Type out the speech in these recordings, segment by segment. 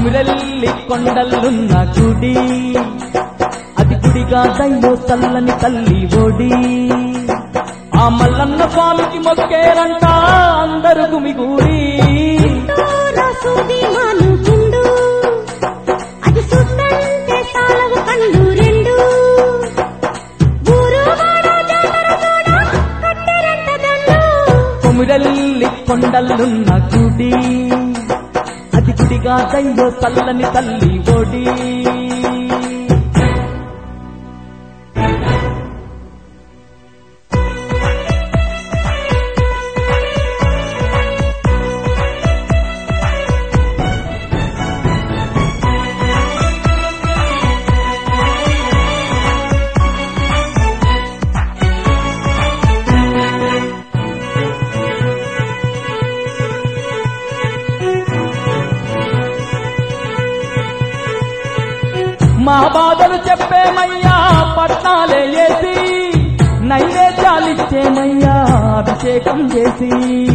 కొమిరెల్లి కొండలున్న గుడి అది గుడిగా దయ్యో చల్లని తల్లి ఓడి ఆ మల్లన్న స్వామికి మొక్కేరంట అందరు గుమిగూడి రాసుది మానుకుండు అది సుత్తంటే తాళవు కండు రెండు ఊరు వాడ జాతర చూడ కట్టెరంట దండు కొమిరెల్లి కొండలున్న గుడి అది గుడిగా దయ్యో చల్లని తల్లి ఓడి మా బాధలు చెప్పేమయ్యా పట్నాలే వేసి నైవేద్యాలిచ్చేమయ్యా అభిషేకం చేసి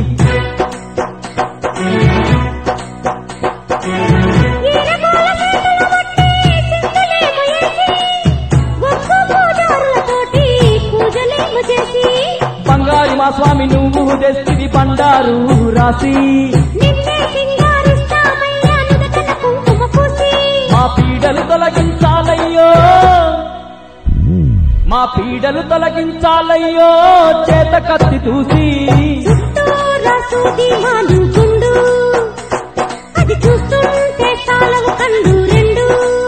ఈరగోల చేతులు పట్టి సింధులేము ఏసి గొప్ప పూజారులతోటి పూజలేము చేసి బంగారు మా స్వామి నువ్వు తెస్తివి బండారు రాసి నిన్నే సింగారిస్తామయ్యా నుదుటన కుంకుమ పూసి మా పీడలు తొలగించాలయ్యో మా పీడలు తొలగించాలయ్యో చేత కత్తి చూసి చుట్టూరా సూది మానుకుండు అది చూస్తుంటే తాళవు కండు రెండు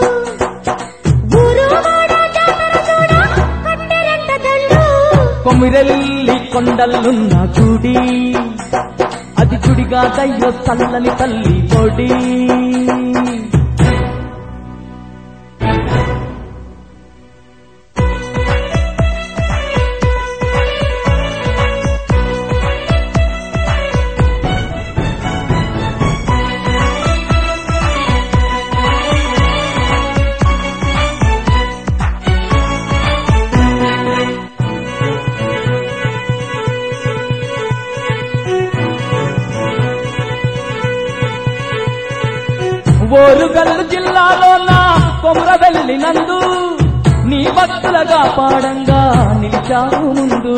ఊరు వాడ జాతర చూడ కట్టెరంట దండు కొమిరెల్లి కొండలున్న గుడి అది గుడిగా దయ్యో చల్లని తల్లి పొడి ఓరుగల్లు జిల్లాలో నా కొమరవెల్లి నందు నీ భక్తులగా పాడంగా నిలిచావు ముందు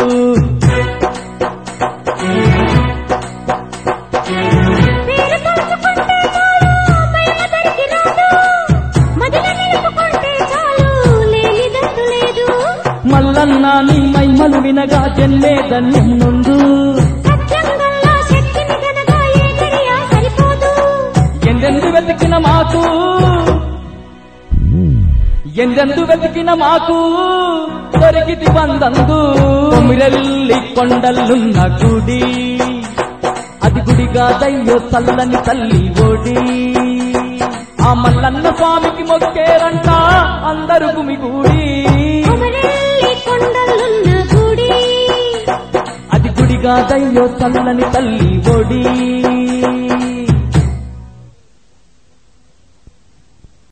పేరు తలుచుకుంటే చాలు ప్రేమ దరికి రాదు మదిల నిలుపుకుంటే చాలు లేని దండు లేదు మల్లన్న నీ మైమలు వినగా జన్మే ధన్యం నుండు సత్యంగల్లా శక్తిని గనగా ఏ గడియా సరిపోదు ఎందెందు వెతికిన మాకు ఎందెందు వెతికిన మాకు దొరికితి వందందు కొమిరెల్లి కొండలున్న గుడి అది గుడిగా దయ్యో చల్లని తల్లి ఓడి ఆ మల్లన్న స్వామికి మొక్కేరంట అందరు గుమిగూడి కొమరెల్లి కొండలున్న గుడి అది గుడిగా దయ్యో చల్లని తల్లి ఓడి